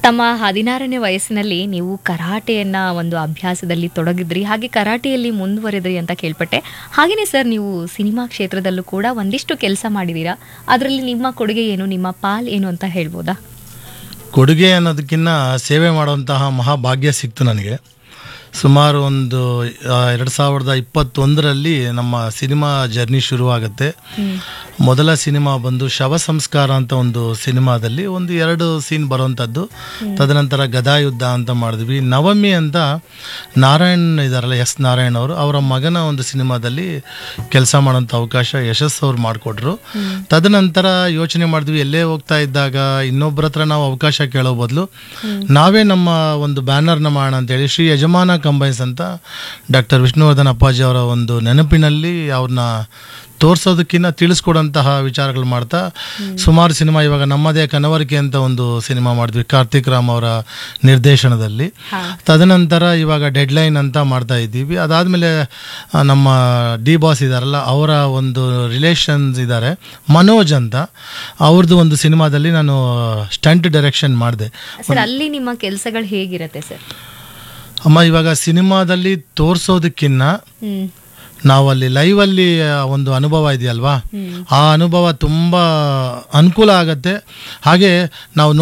ತಮ್ಮ ಹದಿನಾರನೇ ವಯಸ್ಸಿನಲ್ಲಿ ನೀವು ಕರಾಟೆಯನ್ನ ಒಂದು ಅಭ್ಯಾಸದಲ್ಲಿ ತೊಡಗಿದ್ರಿ ಹಾಗೆ ಕರಾಟೆಯಲ್ಲಿ ಮುಂದುವರೆದ್ರಿ ಅಂತ ಕೇಳ್ಪಟ್ಟೆ ಹಾಗೇನೆ ಸರ್ ನೀವು ಸಿನಿಮಾ ಕ್ಷೇತ್ರದಲ್ಲೂ ಕೂಡ ಒಂದಿಷ್ಟು ಕೆಲಸ ಮಾಡಿದ್ದೀರಾ ಅದರಲ್ಲಿ ನಿಮ್ಮ ಕೊಡುಗೆ ಏನು ನಿಮ್ಮ ಪಾಲ್ ಏನು ಅಂತ ಹೇಳ್ಬೋದಾ ಕೊಡುಗೆ ಅನ್ನೋದಕ್ಕಿಂತ ಸೇವೆ ಮಾಡುವಂತಹ ಮಹಾಭಾಗ್ಯ ಸಿಕ್ತು ನನಗೆ ಸುಮಾರು ಒಂದು ಎರಡು ಸಾವಿರದ ಇಪ್ಪತ್ತೊಂದರಲ್ಲಿ ನಮ್ಮ ಸಿನಿಮಾ ಜರ್ನಿ ಶುರುವಾಗುತ್ತೆ ಮೊದಲ ಸಿನಿಮಾ ಬಂದು ಶವ ಸಂಸ್ಕಾರ ಅಂತ ಒಂದು ಸಿನಿಮಾದಲ್ಲಿ ಒಂದು ಎರಡು ಸೀನ್ ಬರುವಂಥದ್ದು ತದನಂತರ ಗದಾಯುದ್ಧ ಅಂತ ಮಾಡಿದ್ವಿ ನವಮಿ ಅಂತ ನಾರಾಯಣ್ ಇದಾರಲ್ಲ ಎಸ್ ನಾರಾಯಣ್ ಅವರು ಅವರ ಮಗನ ಒಂದು ಸಿನಿಮಾದಲ್ಲಿ ಕೆಲಸ ಮಾಡೋಂಥ ಅವಕಾಶ ಯಶಸ್ ಅವ್ರು ಮಾಡಿಕೊಟ್ರು ತದನಂತರ ಯೋಚನೆ ಮಾಡಿದ್ವಿ ಎಲ್ಲೇ ಹೋಗ್ತಾ ಇದ್ದಾಗ ಇನ್ನೊಬ್ಬರ ಹತ್ರ ನಾವು ಅವಕಾಶ ಕೇಳೋ ಬದಲು ನಾವೇ ನಮ್ಮ ಒಂದು ಬ್ಯಾನರ್ನ ಮಾಡೋಣ ಅಂತೇಳಿ ಶ್ರೀ ಯಜಮಾನ ಕಂಬೈನ್ಸ್ ಅಂತ ಡಾಕ್ಟರ್ ವಿಷ್ಣುವರ್ಧನ್ ಅಪ್ಪಾಜಿ ಅವರ ಒಂದು ನೆನಪಿನಲ್ಲಿ ಅವ್ರನ್ನ ತೋರಿಸೋದಕ್ಕಿಂತ ತಿಳಿಸ್ಕೊಡೋಂತಹ ವಿಚಾರಗಳು ಮಾಡ್ತಾ ಸುಮಾರು ಸಿನಿಮಾ ಇವಾಗ ನಮ್ಮದೇ ಕನವರಿಕೆ ಅಂತ ಒಂದು ಸಿನಿಮಾ ಮಾಡಿದ್ವಿ ಕಾರ್ತಿಕ್ ರಾಮ್ ಅವರ ನಿರ್ದೇಶನದಲ್ಲಿ ತದನಂತರ ಇವಾಗ ಡೆಡ್ಲೈನ್ ಅಂತ ಮಾಡ್ತಾ ಇದ್ದೀವಿ ಅದಾದಮೇಲೆ ನಮ್ಮ ಡಿ ಬಾಸ್ ಇದಾರಲ್ಲ ಅವರ ಒಂದು ರಿಲೇಷನ್ಸ್ ಇದ್ದಾರೆ ಮನೋಜ್ ಅಂತ ಅವ್ರದ್ದು ಒಂದು ಸಿನಿಮಾದಲ್ಲಿ ನಾನು ಸ್ಟಂಟ್ ಡೈರೆಕ್ಷನ್ ಮಾಡಿದೆ ಸರ್ ಅಲ್ಲಿ ನಿಮ್ಮ ಕೆಲಸಗಳು ಹೇಗಿರತ್ತೆ ಸರ್ ಅಮ್ಮ ಇವಾಗ ಸಿನಿಮಾದಲ್ಲಿ ತೋರಿಸೋದಕ್ಕಿನ್ನ ಹ್ಮ್ ನಾವು ಅಲ್ಲಿ ಲೈವಲ್ಲಿ ಒಂದು ಅನುಭವ ಇದೆಯಲ್ವಾ ಆ ಅನುಭವ ತುಂಬ ಅನುಕೂಲ ಆಗತ್ತೆ ಹಾಗೆ ನಾವು